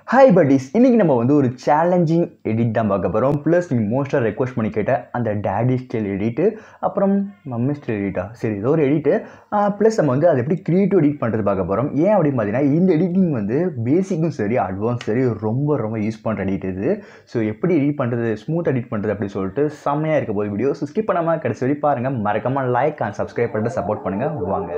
Hi buddies இன்னைக்கு நம்ம வந்து ஒரு சேலஞ்சிங் எடிட் தான் பார்க்க போகிறோம் ப்ளஸ் நீங்கள் மோஸ்ட்டாக ரெக்வஸ்ட் பண்ணி கேட்ட அந்த டேடி ஸ்டைல் எடிட்டு அப்புறம் மம்மி ஸ்டைல் எடிட்டா சரி ஏதோ ஒரு எடிட்டு ப்ளஸ் நம்ம வந்து அதை எப்படி க்ரியேட்டிவ் எடிட் பண்ணுறது பார்க்க போகிறோம் ஏன் அப்படின்னு பார்த்தீங்கன்னா இந்த எடிட்டிங் வந்து பேசிக்கும் சரி அட்வான்ஸ் சரி ரொம்ப ரொம்ப யூஸ் பண்ணுற எடிட் இது ஸோ எப்படி எடிட் பண்ணுறது ஸ்மூத் எடிட் பண்ணுறது அப்படின்னு சொல்லிட்டு செம்மையாக இருக்க போது வீடியோ ஸோ ஸ்கிப் பண்ணாமல் கடைசி வரை பாருங்கள் மறக்காமல் லைக் அண்ட் சப்ஸ்கிரைப் பண்ணிட்டு சப்போர்ட் பண்ணுங்கள் வாங்க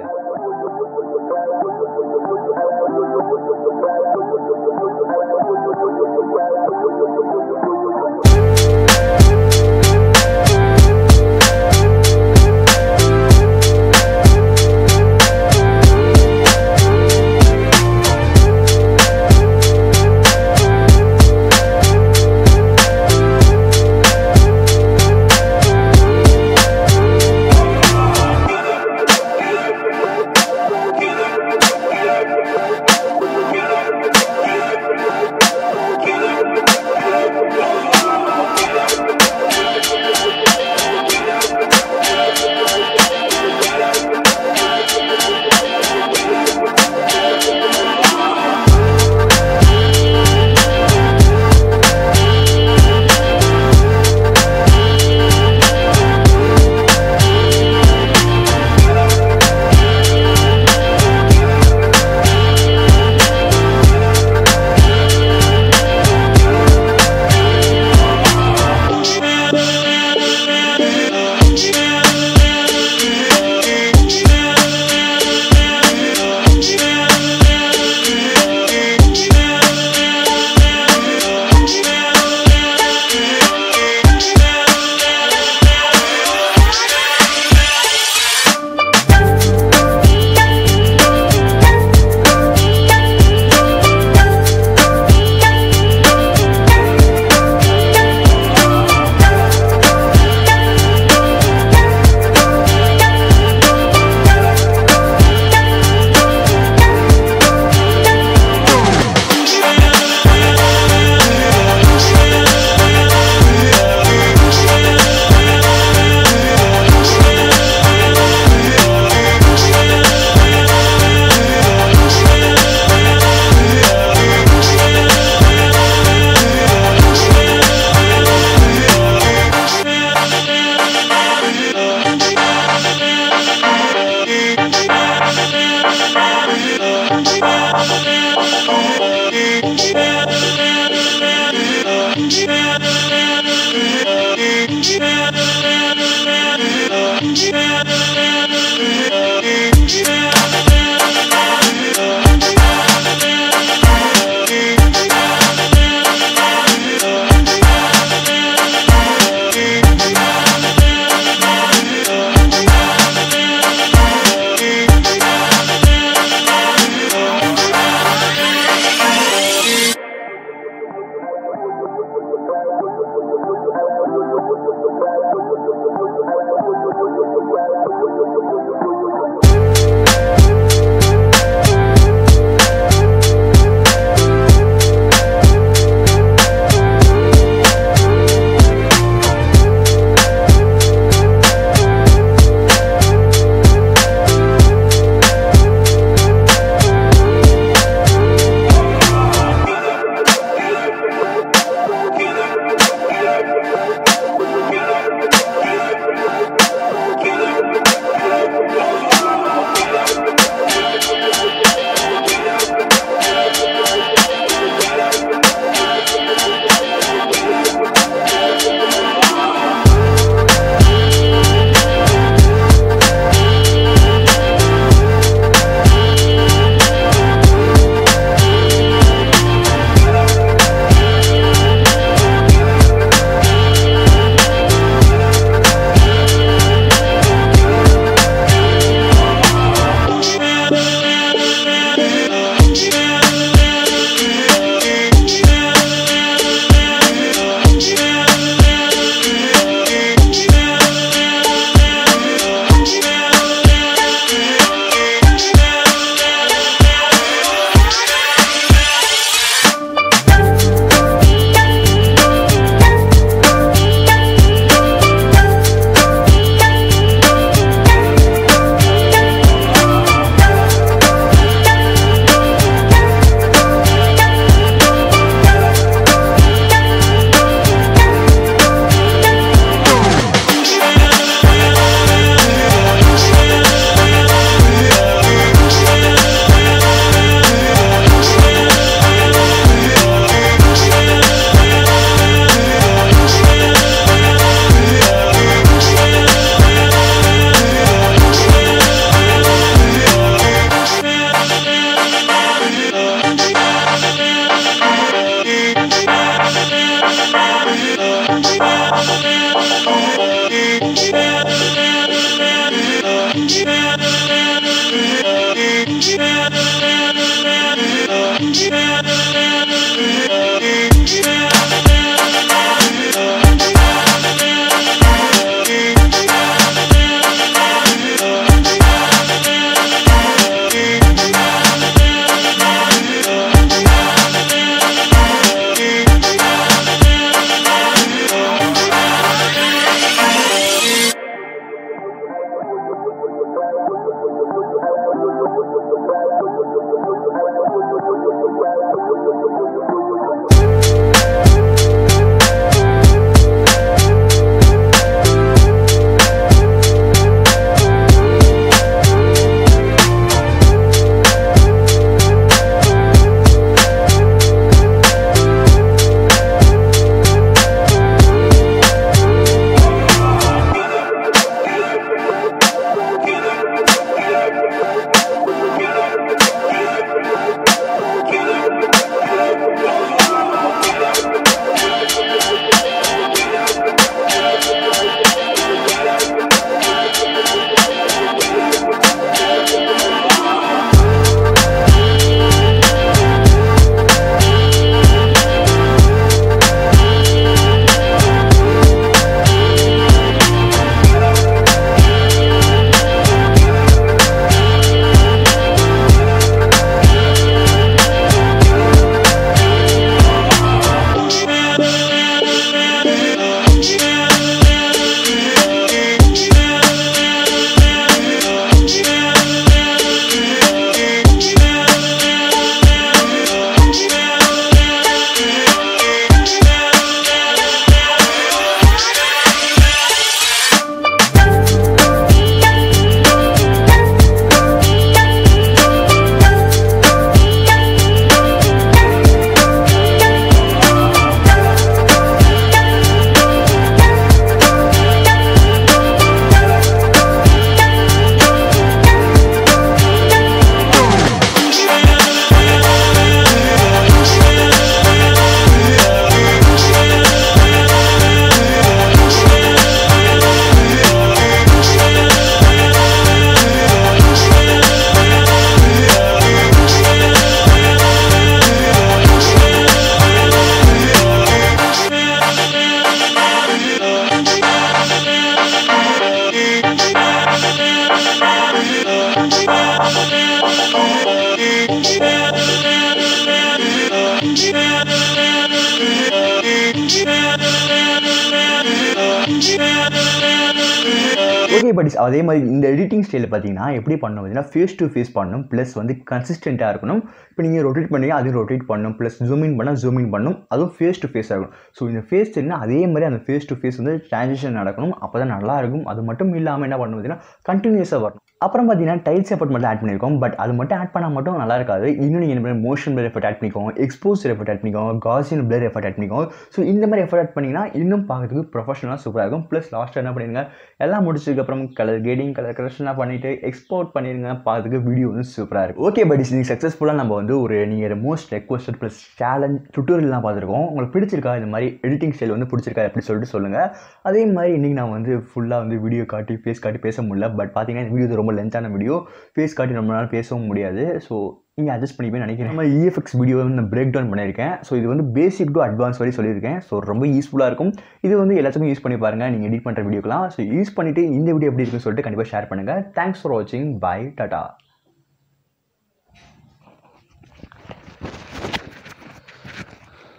ஓகே பட் அதே மாதிரி இந்த எடிட்டிங் ஸ்டைலில் பார்த்தீங்கன்னா எப்படி பண்ணணும் பார்த்தீங்கன்னா ஃபேஸ் டு ஃபேஸ் பண்ணணும் ப்ளஸ் வந்து கன்சிஸ்டண்ட்டாக இருக்கணும் இப்போ நீங்கள் ரொட்டேட் பண்ணீங்க அதையும் ரொட்டேட் பண்ணணும் ப்ளஸ் ஜூம் இன் பண்ணால் ஜூம் இன் பண்ணணும் அதுவும் ஃபேஸ் டு ஃபேஸ் ஆகணும் ஸோ இந்த ஃபேஸ் ஸ்டைல்னா அதே மாதிரி அந்த ஃபேஸ் டு ஃபேஸ் வந்து ட்ரான்சிஷன் நடக்கணும் அப்போ தான் நல்லா இருக்கும் அது மட்டும் இல்லாமல் என்ன பண்ணணும் பார்த்தீங்கன்னா கண்டினியூஸாக வரணும் அப்புறம் பார்த்தீங்கன்னா டைல்ஸ் எஃபர்ட் மட்டும் ஆட் பண்ணியிருக்கோம் பட் அது மட்டும் ஆட் பண்ணால் மட்டும் நல்லா இருக்காது இன்னும் நீங்கள் என்ன மோஷன் பிளர் எஃபர்ட் ஆட் பண்ணிக்கோங்க எக்ஸ்போஸ் எஃபர்ட் ஆட் பண்ணிக்கோங்க காசியன் பிளர் எஃபர்ட் ஆட் பண்ணிக்கோங்க ஸோ இந்த மாதிரி எஃபர்ட் ஆட் பண்ணிங்கன்னா இன்னும் பார்க்கறதுக்கு ப்ரொஃபஷனலாக சூப்பராக இருக்கும் ப்ளஸ் லாஸ்ட்டாக என்ன பண்ணிடுங்க எல்லாம் முடிச்சதுக்கப்புறம் கலர் கேடிங் கலர் கரெக்ஷன்லாம் பண்ணிவிட்டு எக்ஸ்போர்ட் பண்ணிடுங்க பார்க்கறதுக்கு வீடியோ வந்து சூப்பராக இருக்கும் ஓகே பட் இது சக்ஸஸ்ஃபுல்லாக நம்ம வந்து ஒரு நீங்கள் மோஸ்ட் ரெக்வஸ்டட் ப்ளஸ் சேலஞ்ச் டுட்டோரியல்லாம் பார்த்துருக்கோம் உங்களுக்கு பிடிச்சிருக்கா இந்த மாதிரி எடிட்டிங் ஸ்டைல் வந்து பிடிச்சிருக்கா எப்படி சொல்லிட்டு சொல்லுங்கள் அதே மாதிரி இன்றைக்கி நான் வந்து ஃபுல்லாக வந்து வீடியோ காட்டி ஃபேஸ் காட்டி பேச முடியல பட் பார்த்தீங்கன்னா இந்த வீடியோ ரொம்ப லென்த்தான வீடியோ ஃபேஸ் காட்டி ரொம்ப நாள் பேசவும் முடியாது ஸோ நீங்கள் அட்ஜஸ்ட் பண்ணிப்பேன் நினைக்கிறேன் நம்ம இஎஃப்எக்ஸ் வீடியோ வந்து நான் பிரேக் டவுன் பண்ணியிருக்கேன் ஸோ இது வந்து பேசிக் டு அட்வான்ஸ் வரை சொல்லியிருக்கேன் ஸோ ரொம்ப யூஸ்ஃபுல்லாக இருக்கும் இது வந்து எல்லாத்துக்கும் யூஸ் பண்ணி பாருங்கள் நீங்கள் எடிட் பண்ணுற வீடியோக்கெலாம் ஸோ யூஸ் பண்ணிவிட்டு இந்த வீடியோ எப்படி இருக்குன்னு சொல்லிட்டு கண்டிப்பாக ஷேர் பண்ணுங்கள் தேங்க்ஸ் ஃபார் வாட்சிங் பை டாட்டா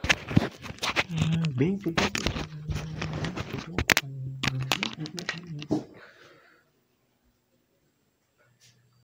baby.